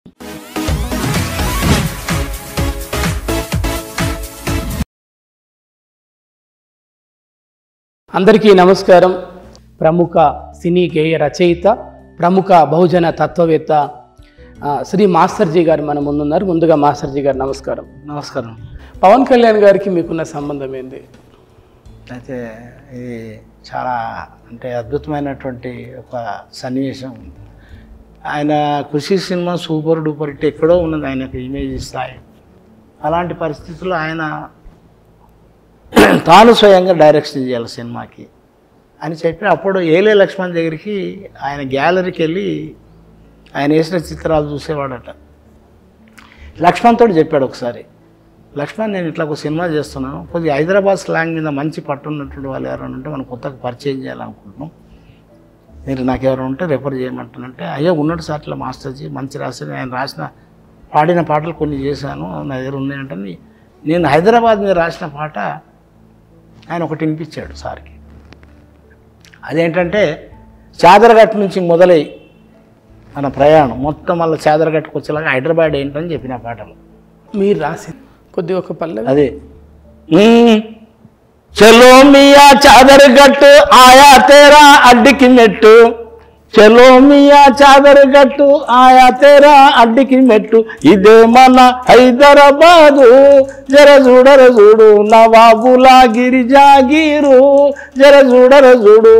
అందరికీ నమస్కారం ప్రముఖ సినీ గేయ రచయిత ప్రముఖ బహుజన తత్వవేత్త ఆ, శ్రీ మాస్టర్జీ గారు మన ముందున్నారు ముందుగా మాస్టర్జీ గారు నమస్కారం నమస్కారం పవన్ కళ్యాణ్ గారికి మీకున్న సంబంధం ఏంది అయితే ఇది చాలా అంటే అద్భుతమైనటువంటి ఒక సన్నివేశం ఆయన కృషి సినిమా సూపర్ డూపర్ హిట్ ఎక్కడో ఉన్నది ఆయనకు ఇమేజ్ స్థాయి అలాంటి పరిస్థితుల్లో ఆయన తాను స్వయంగా డైరెక్షన్ చేయాలి సినిమాకి అని చెప్పి అప్పుడు ఏలే లక్ష్మణ్ దగ్గరికి ఆయన గ్యాలరీకి వెళ్ళి ఆయన వేసిన చిత్రాలు చూసేవాడట లక్ష్మణ్ తోటి చెప్పాడు ఒకసారి లక్ష్మణ్ నేను ఇట్లా ఒక సినిమా చేస్తున్నాను కొద్దిగా హైదరాబాద్ స్లాంగ్ మీద మంచి పట్టున్నటువంటి వాళ్ళు ఎవరైనా ఉంటే మనం కొత్తగా పరిచయం చేయాలనుకుంటున్నాం మీరు నాకు ఎవరు ఉంటే రెఫర్ చేయమంటానంటే అయ్యో ఉన్నాడు సార్ ఇట్లా మాస్టర్జీ మంచి రాసిన ఆయన రాసిన పాడిన పాటలు కొన్ని చేశాను నా దగ్గర ఉన్నాయంటే నీ- నేను హైదరాబాద్ మీద రాసిన పాట ఆయన ఒకటి వినిపించాడు సార్కి అదేంటంటే చాదరగట్టు నుంచి మొదలై మన ప్రయాణం మొత్తం మళ్ళీ చాదరగట్టుకు వచ్చేలాగా హైదరాబాద్ ఏంటని చెప్పిన పాటలు మీరు రాసింది కొద్దిగా ఒక పల్లవి అదే మ్మ్. చలో మియా చాదర్ గట్టు ఆయా తేరా అడ్డికి మెట్టు చలో మియా చాదర్ గట్టు ఆయా తేరా అడ్డికి మెట్టు ఇదే మన హైదరాబాదు జర చూడర చూడు నవాబులా గిరిజాగీరు జర చూడర చూడు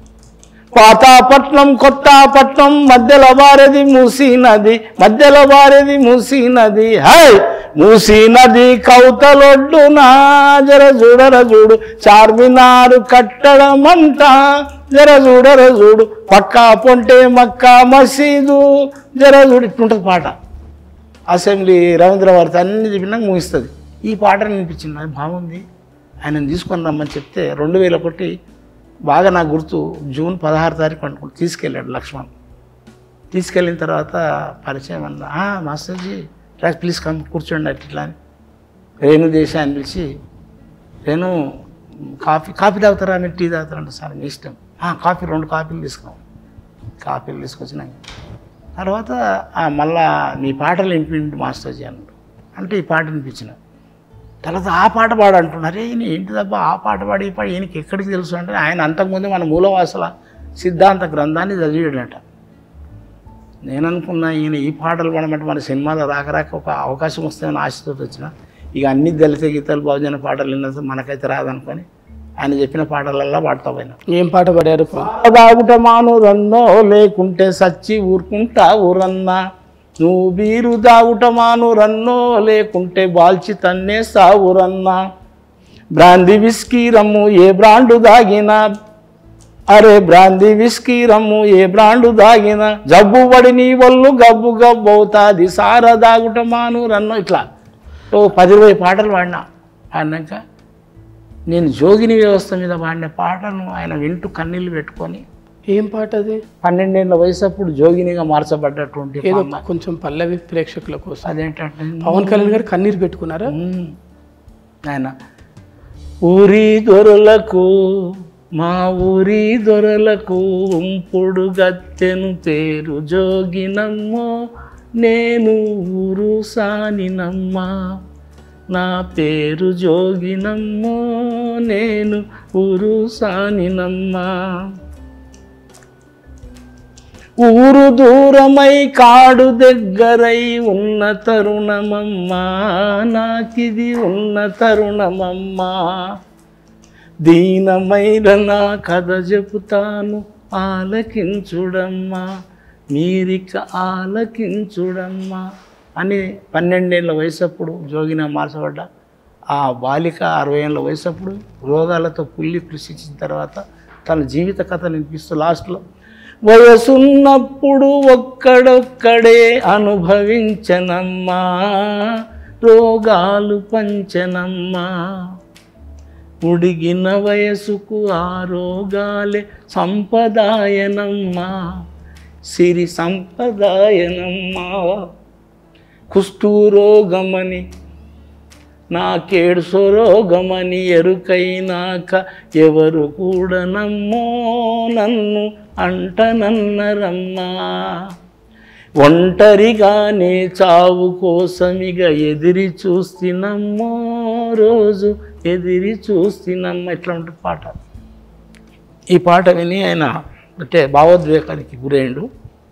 పాతాపట్నం కొత్తపట్నం మధ్యలో వారేది మూసీ నది మధ్యలో వారేది మూసీ నది హై మూసీ నది కౌతలొడ్డున జర చూడర చూడు చార్మినారు కట్టడమంట జర చూడర చూడు పక్కా పొంటే మక్కా మసీదు జర చూడు ఇట్లుంటుంది పాట అసెంబ్లీ రవీంద్ర భారతి అన్ని చెప్పినాక ముగిస్తుంది ఈ పాట వినిపించింది అది బాగుంది ఆయన తీసుకొని రమ్మని చెప్తే రెండు వేల ఒకటి బాగా నాకు గుర్తు జూన్ పదహారు తారీఖు అనుకుంటూ తీసుకెళ్ళాడు లక్ష్మణ్ తీసుకెళ్ళిన తర్వాత పరిచయం అన్న "ఆ, మాస్టర్జీ రా ప్లీజ్ కమ్ కూర్చోండి అట్లా ఇట్లా అని రేణు దేశాన్ని పిలిచి రేణు కాఫీ కాఫీ తాగుతారా మీరు టీ తాగుతారా అంటే సార్ మీ ఇష్టం "ఆ, కాఫీ రెండు కాఫీలు తీసుకున్నాం కాఫీలు తీసుకొచ్చినాక తర్వాత "ఆ, మళ్ళా నీ పాటలు వినిపిండి మాస్టర్జీ అన్నాడు అంటే ఈ పాట వినిపించిన తర్వాత ఆ పాట పాడు అంటున్నారు ఈయన ఏంటి తప్ప ఆ పాట పాడి ఈ పాట ఈయనకి ఎక్కడికి తెలుసు అంటే ఆయన అంతకుముందే మన మూలవాసల సిద్ధాంత గ్రంథాన్ని చదివాడట నేను అనుకున్నా ఈయన ఈ పాటలు పాడమంటే మన సినిమాలో రాక రాక ఒక అవకాశం వస్తుందని ఆశతో వచ్చిన ఇక అన్ని దళిత గీతాలు బహుజన పాటలు విన్నది మనకైతే రాదనుకొని ఆయన చెప్పిన పాటలల్లా పాడతా పోయినా ఏం పాట పాడారు దాగుట మాను రన్నో లేకుంటే సచ్చి ఊరుకుంటా ఊరన్నా నువ్వు బీరు దాగుట మాను రన్నో లేకుంటే బాల్చి తన్నే సావురన్నా బ్రాంది విస్కీ రమ్ము ఏ బ్రాండు దాగినా అరే బ్రాంది విస్కీ రమ్ము ఏ బ్రాండు దాగినా జబ్బు పడి నీ ఒళ్ళు గబ్బు గబ్బు అవుతాది సార దాగుట మాను రన్నో ఇట్లా ఓ పది ఇరవై పాటలు పాడినా పాడినాక నేను జోగిని వ్యవస్థ మీద పాడిన పాటను ఆయన వింటూ కన్నీళ్ళు పెట్టుకొని ఏం పాట అది పన్నెండేళ్ల వయసు అప్పుడు జోగినిగా మార్చబడ్డటువంటి ఏదో పాట. కొంచెం పల్లవి ప్రేక్షకుల కోసం అదేంటంటే పవన్ కళ్యాణ్ గారు కన్నీరు పెట్టుకున్నారా ఉమ్, ఆయన ఊరి దొరలకు మా ఊరి దొరలకు ఉంపుడు గత్తెను పేరు జోగినమ్మో నేను ఊరు సానినమ్మా నా పేరు జోగినమ్మో నేను ఊరు సానినమ్మా ఊరు దూరమై కాడు దగ్గరై ఉన్న తరుణమమ్మా నాకిది ఉన్న తరుణమమ్మా దీనమైన నా కథ చెబుతాను ఆలకించుడమ్మా మీరిక ఆలకించుడమ్మా అని పన్నెండేళ్ళ వయసప్పుడు జోగిన మార్చబడ్డ ఆ బాలిక అరవై ఏళ్ళ వయసప్పుడు రోగాలతో పుల్లి కృషించిన తర్వాత తన జీవిత కథ వినిపిస్తూ లాస్ట్లో వయసున్నప్పుడు ఒక్కడొక్కడే అనుభవించనమ్మా రోగాలు పంచనమ్మా ఉడిగిన వయసుకు ఆ రోగాలే సంపదాయనమ్మా సిరి సంపదాయనమ్మా కుష్ఠురోగమని నాకేడు స్వరోగమని ఎరుకైనాక ఎవరు కూడా నమ్మో నన్ను అంటనన్నరమ్మా ఒంటరిగానే చావు కోసమిగ ఎదిరి చూస్తున్నమ్మో రోజు ఎదిరి చూస్తున్నమ్మ ఇట్లా ఉంటుంది పాట ఈ పాట విని ఆయన అంటే భావోద్వేగానికి గురైండు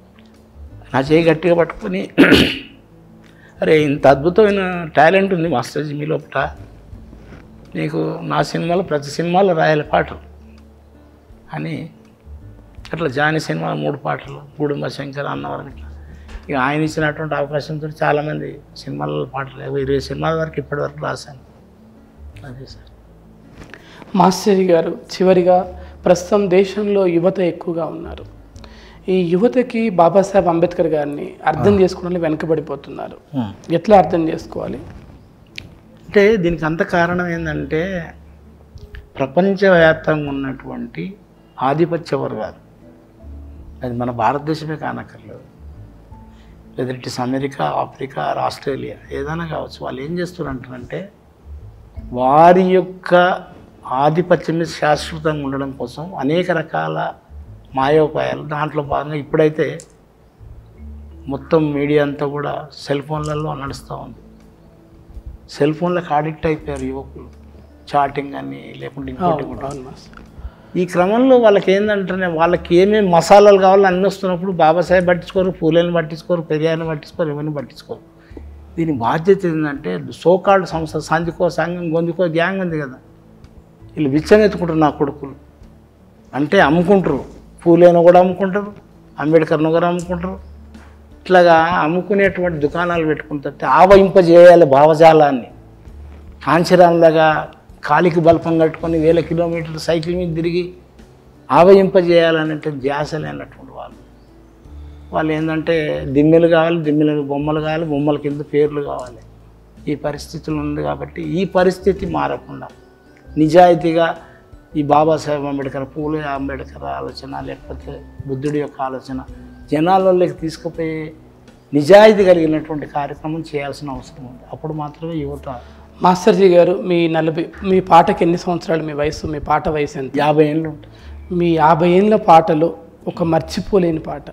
నా చేయి గట్టిగా పట్టుకొని అరే ఇంత అద్భుతమైన టాలెంట్ ఉంది మాస్టర్జీ మీ లోపల నీకు నా సినిమాలో ప్రతి సినిమాలో రాయాలి పాటలు అని అట్లా జాని సినిమా మూడు పాటలు గుడుంబ శంకర్ అన్నవరం ఇట్లా ఇక ఆయన ఇచ్చినటువంటి అవకాశంతో చాలామంది సినిమాలలో పాటలు ఒక ఇరవై సినిమాల వరకు ఇప్పటివరకు రాశాను అదే సార్ మాస్టర్ గారు చివరిగా ప్రస్తుతం దేశంలో యువత ఎక్కువగా ఉన్నారు ఈ యువతకి బాబాసాహెబ్ అంబేద్కర్ గారిని అర్థం చేసుకోవడంలో వెనుకబడిపోతున్నారు ఎట్లా అర్థం చేసుకోవాలి అంటే దీనికి అంత కారణం ఏంటంటే ప్రపంచవ్యాప్తంగా ఉన్నటువంటి ఆధిపత్య వర్గాలు అది మన భారతదేశమే కానక్కర్లేదు లేదా it is America Africa or Australia ఏదైనా కావచ్చు వాళ్ళు ఏం చేస్తున్నారంటే వారి యొక్క ఆధిపత్యం మీద శాశ్వతంగా ఉండడం కోసం అనేక రకాల మాయోపాయాలు దాంట్లో భాగంగా ఇప్పుడైతే మొత్తం మీడియా అంతా కూడా సెల్ ఫోన్లలో నడుస్తూ ఉంది సెల్ ఫోన్లకు అడిక్ట్ అయిపోయారు యువకులు చాటింగ్ అని లేకుంటే ఇంకోటి అవును కూడా అవును మాస్టర్ ఈ క్రమంలో వాళ్ళకి ఏంటంటే వాళ్ళకి ఏమేమి మసాలాలు కావాలో అన్నీ వస్తున్నప్పుడు బాబాసాహెబ్ పట్టించుకోరు పూలేని పట్టించుకోరు పెరియాని పట్టించుకోరు ఎవరిని పట్టించుకోరు దీని బాధ్యత ఏంటంటే సోకాల్డ్ సంస్థ సంధికో సంఘం గొంతుకో గ్యాంగ్ ఉంది కదా వీళ్ళు విచ్చనెత్తుకుంటారు నా కొడుకులు అంటే అమ్ముకుంటారు పూలేను కూడా అమ్ముకుంటారు అంబేద్కర్ను కూడా అమ్ముకుంటారు ఇట్లాగా అమ్ముకునేటువంటి దుకాణాలు పెట్టుకుంటే ఆవహింపజేయాలి భావజాలాన్ని కాంచరాంలాగా కాలికి బల్పం కట్టుకొని వేల కిలోమీటర్లు సైకిల్ మీద తిరిగి ఆవహింపజేయాలనంటే ధ్యాస లేనటువంటి వాళ్ళు వాళ్ళు ఏంటంటే దిమ్మెలు కావాలి దిమ్మెల బొమ్మలు కావాలి బొమ్మల కింద పేర్లు కావాలి ఈ పరిస్థితులు ఉంది కాబట్టి ఈ పరిస్థితి మారకుండా నిజాయితీగా ఈ బాబాసాహెబ్ అంబేద్కర్ పూలే అంబేద్కర్ ఆలోచన లేకపోతే బుద్ధుడి యొక్క ఆలోచన జనాలలోకి తీసుకుపోయి నిజాయితీ కలిగినటువంటి కార్యక్రమం చేయాల్సిన అవసరం ఉంది అప్పుడు మాత్రమే యువత మాస్టర్జీ గారు మీ నలభై మీ పాటకి ఎన్ని సంవత్సరాలు మీ వయసు మీ పాట వయసు ఎంత యాభై ఏళ్ళు ఉంటుంది మీ యాభై ఏళ్ళ పాటలో ఒక మర్చిపోలేని పాట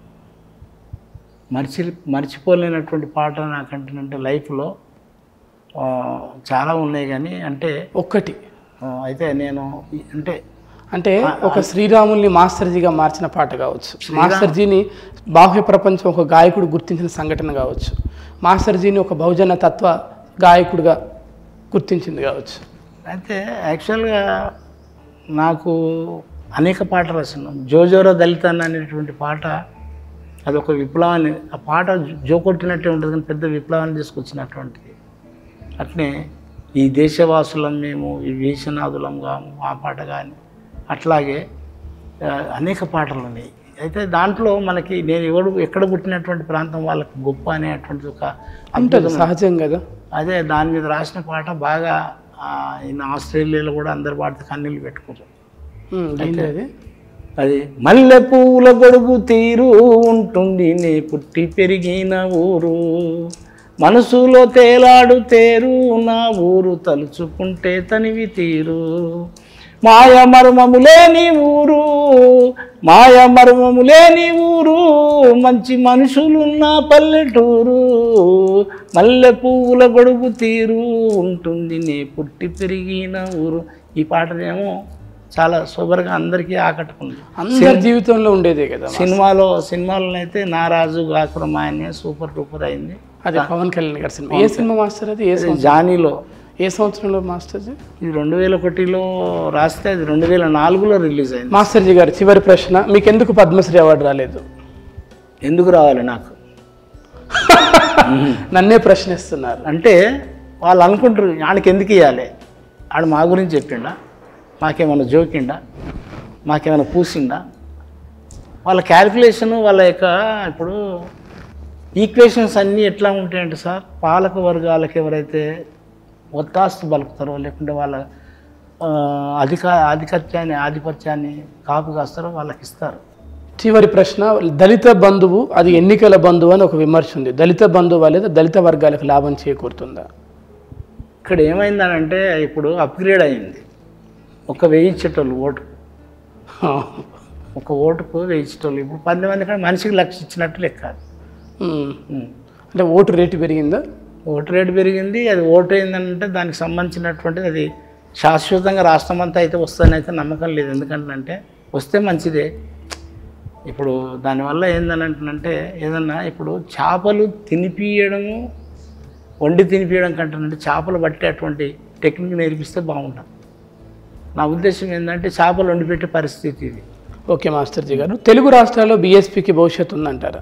మర్చి మర్చిపోలేనటువంటి పాట నాకంటే లైఫ్లో ఆ, చాలా ఉన్నాయి కానీ అంటే ఒక్కటి ఆ, అయితే నేను ఈ- అంటే అంటే ఒక శ్రీరాముల్ని మాస్టర్జీగా మార్చిన పాట కావచ్చు మాస్టర్జీని బాహ్య ప్రపంచం ఒక గాయకుడు గుర్తించిన సంఘటన కావచ్చు మాస్టర్జీని ఒక బహుజన తత్వ గాయకుడిగా గుర్తించింది కావచ్చు అయితే యాక్చువల్గా నాకు అనేక పాటలు రాసినాం జోజోరో దళితాన్ని అనేటువంటి పాట అది ఒక విప్లవాన్ని ఆ పాట జోకొట్టినట్టే ఉంటుంది కానీ పెద్ద విప్లవాన్ని తీసుకొచ్చినటువంటిది అట్నే ఈ దేశవాసులం మేము ఈ వీషనాథులం కాము ఆ పాట కానీ అట్లాగే ఆ, అనేక పాటలు ఉన్నాయి అయితే దాంట్లో మనకి నేను ఎవడు ఎక్కడ పుట్టినటువంటి ప్రాంతం వాళ్ళకి గొప్ప అనేటువంటి ఒక ఉంటుంది సహజం కదా అదే దాని మీద రాసిన పాట బాగా ఆ, ఈయన ఆస్ట్రేలియాలో కూడా అందరు పాడితే కన్నీళ్ళు పెట్టుకుంటారు ఉమ్, ఏంటి అది అది మల్లె పూల గొడుగు తీరు ఉంటుంది నే పుట్టి పెరిగిన ఊరు మనసులో తేలాడు తేరు నా ఊరు తలుచుకుంటే తనివి తీరు మాయ మర్మము లేని ఊరు మాయ మర్మము లేని ఊరు మంచి మనుషులున్న పల్లెటూరు మల్లె పువ్వుల గొడుగు తీరు ఉంటుంది నే పుట్టి పెరిగిన ఊరు ఈ పాటనేమో చాలా సూపర్గా అందరికీ ఆకట్టుకుంది అందరి జీవితంలో ఉండేదే కదా సినిమాలో సినిమాలో అయితే నారాజు గాకురమాయనే సూపర్ డూపర్ అయింది అదే పవన్ కళ్యాణ్ గారి సినిమా ఏ సినిమా మాస్టర్ అది ఏ సంవత్సరం జానీలో ఏ సంవత్సరంలో మాస్టర్జీ ఇది రెండు వేల ఒకటిలో రాస్తే అది రెండు వేల నాలుగులో రిలీజ్ అయింది మాస్టర్జీ గారు చివరి ప్రశ్న మీకు ఎందుకు పద్మశ్రీ అవార్డు రాలేదు ఎందుకు రావాలి నాకు నన్నే ప్రశ్నిస్తున్నారు అంటే వాళ్ళు అనుకుంటారు ఆయనకి ఎందుకు ఇవ్వాలి ఆడు మా గురించి చెప్పిండా మాకేమైనా జోకిండా మాకేమైనా పూసిండా వాళ్ళ క్యాలిక్యులేషన్ వాళ్ళ యొక్క ఇప్పుడు ఈక్వేషన్స్ అన్నీ ఎట్లా ఉంటాయంటే సార్ పాలక వర్గాలకు ఎవరైతే ఒత్తాస్తు బలుకుతారో లేకుంటే వాళ్ళ ఆ, అధిక ఆధిపత్యాన్ని ఆధిపత్యాన్ని కాపు కాస్తారో వాళ్ళకి ఇస్తారు చివరి ప్రశ్న దళిత బంధువు అది ఎన్నికల బంధువు అని ఒక విమర్శ ఉంది దళిత బంధువు లేదా దళిత వర్గాలకు లాభం చేకూరుతుందా ఇక్కడ ఏమైందనంటే ఇప్పుడు అప్గ్రేడ్ అయింది ఒక వేయించేటోళ్ళు ఓటు ఒక ఓటుకు వేయించేటోళ్ళు ఇప్పుడు పది మంది కానీ మనిషికి లక్ష ఇచ్చినట్టు లెక్క ఉమ్. ఉమ్. అంటే ఓటు రేటు పెరిగిందా ఓటు రేటు పెరిగింది అది ఓటు ఏంటంటే దానికి సంబంధించినటువంటిది అది శాశ్వతంగా రాష్ట్రం అంతా అయితే వస్తుందని అయితే నమ్మకం లేదు ఎందుకంటే వస్తే మంచిదే ఇప్పుడు దానివల్ల ఏందనంటే ఏదన్నా ఇప్పుడు చేపలు తినిపియడము వండి తినిపియడం కంటే చేపలు పట్టేటువంటి టెక్నిక్ నేర్పిస్తే బాగుంటుంది నా ఉద్దేశం ఏంటంటే చేపలు వండి పెట్టే పరిస్థితి ఇది ఓకే మాస్టర్జీ గారు తెలుగు రాష్ట్రాల్లో బీఎస్పీకి భవిష్యత్తు ఉందంటారా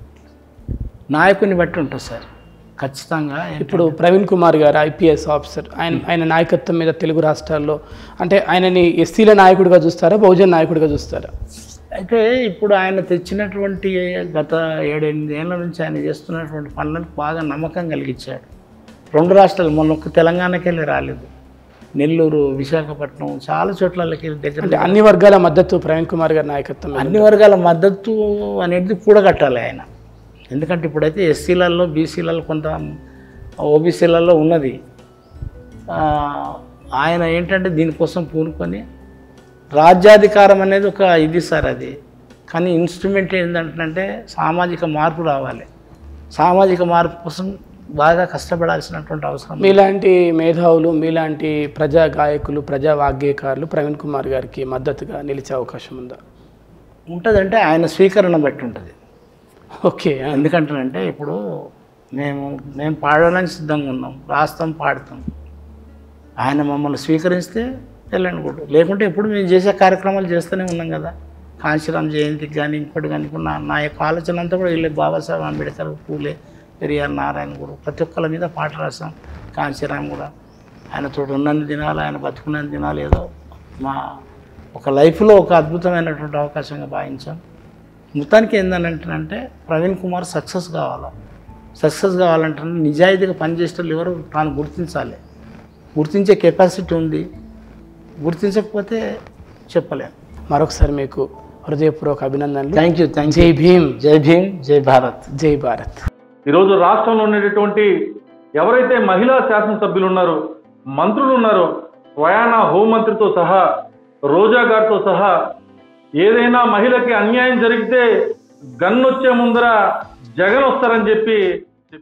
నాయకుని బట్టి ఉంటుంది సార్ ఖచ్చితంగా ఇప్పుడు ప్రవీణ్ కుమార్ గారు ఐపీఎస్ ఆఫీసర్ ఆయన ఆయన నాయకత్వం మీద తెలుగు రాష్ట్రాల్లో అంటే ఆయనని ఎస్సీల నాయకుడిగా చూస్తారా బహుజన్ నాయకుడిగా చూస్తారా అయితే ఇప్పుడు ఆయన తెచ్చినటువంటి గత ఏడెనిమిది ఏళ్ళ నుంచి ఆయన చేస్తున్నటువంటి పనులకు బాగా నమ్మకం కలిగించాడు రెండు రాష్ట్రాలు మొన్న ఒక్క తెలంగాణకి వెళ్ళి రాలేదు నెల్లూరు విశాఖపట్నం చాలా చోట్లకి వెళ్ళి దగ్గర అంటే అన్ని వర్గాల మద్దతు ప్రవీణ్ కుమార్ గారి నాయకత్వం మీద. అన్ని వర్గాల మద్దతు అనేది కూడగట్టాలి ఆయన ఎందుకంటే ఇప్పుడైతే ఎస్సీలలో బీసీలలో కొంత ఓబీసీలలో ఉన్నది ఆ, ఆయన ఏంటంటే దీనికోసం పూనుకొని రాజ్యాధికారం అనేది ఒక ఇది సార్ అది కానీ ఇన్స్ట్రుమెంట్ ఏంటంటే సామాజిక మార్పు రావాలి సామాజిక మార్పు కోసం బాగా కష్టపడాల్సినటువంటి అవసరం మీలాంటి మేధావులు మీలాంటి ప్రజా గాయకులు ప్రజా వాగ్గేయకారులు ప్రవీణ్ కుమార్ గారికి మద్దతుగా నిలిచే అవకాశం ఉందా ఉంటుందంటే ఆయన స్వీకరణ బట్టి ఉంటుంది ఓకే ఎందుకంటానంటే ఇప్పుడు మేము మేము పాడడానికి సిద్ధంగా ఉన్నాం రాస్తాం పాడతాం ఆయన మమ్మల్ని స్వీకరిస్తే వెళ్ళండి కూడా లేకుంటే ఎప్పుడు మేము చేసే కార్యక్రమాలు చేస్తూనే ఉన్నాం కదా కాంశీరామ్ జయంతికి కానీ ఇంకోటి కానీ ఇప్పుడు నా నా యొక్క ఆలోచన అంతా కూడా వీళ్ళకి బాబాసాహెబ్ అంబేద్కర్ పూలే పెరియార్ నారాయణ కూడా ప్రతి ఒక్కళ్ళ మీద పాట రాసాం కాంశీరామ్ కూడా ఆయనతో ఉన్నన్ని దినాలు ఆయన బతుకున్నన్ని దినాలు ఏదో మా ఒక లైఫ్లో ఒక అద్భుతమైనటువంటి అవకాశంగా భావించాం మొత్తానికి ఏంటంటే ప్రవీణ్ కుమార్ సక్సెస్ కావాలా సక్సెస్ కావాలంటే నిజాయితీగా పనిచేసే వాళ్ళు ఎవరు తాను గుర్తించాలి గుర్తించే కెపాసిటీ ఉంది గుర్తించకపోతే చెప్పలేము మరొకసారి మీకు హృదయపూర్వక అభినందనలు థ్యాంక్ యూ థ్యాంక్ యూ జై భీమ్ జై భీమ్ జై భారత్ జై భారత్ ఈరోజు రాష్ట్రంలో ఉండేటటువంటి ఎవరైతే మహిళా శాసనసభ్యులు ఉన్నారో మంత్రులు ఉన్నారో స్వయాన హోంమంత్రితో సహా రోజా గారితో సహా ఏదైనా మహిళకి అన్యాయం జరిగితే గన్ వచ్చే ముందర జగన్ వస్తారని చెప్పి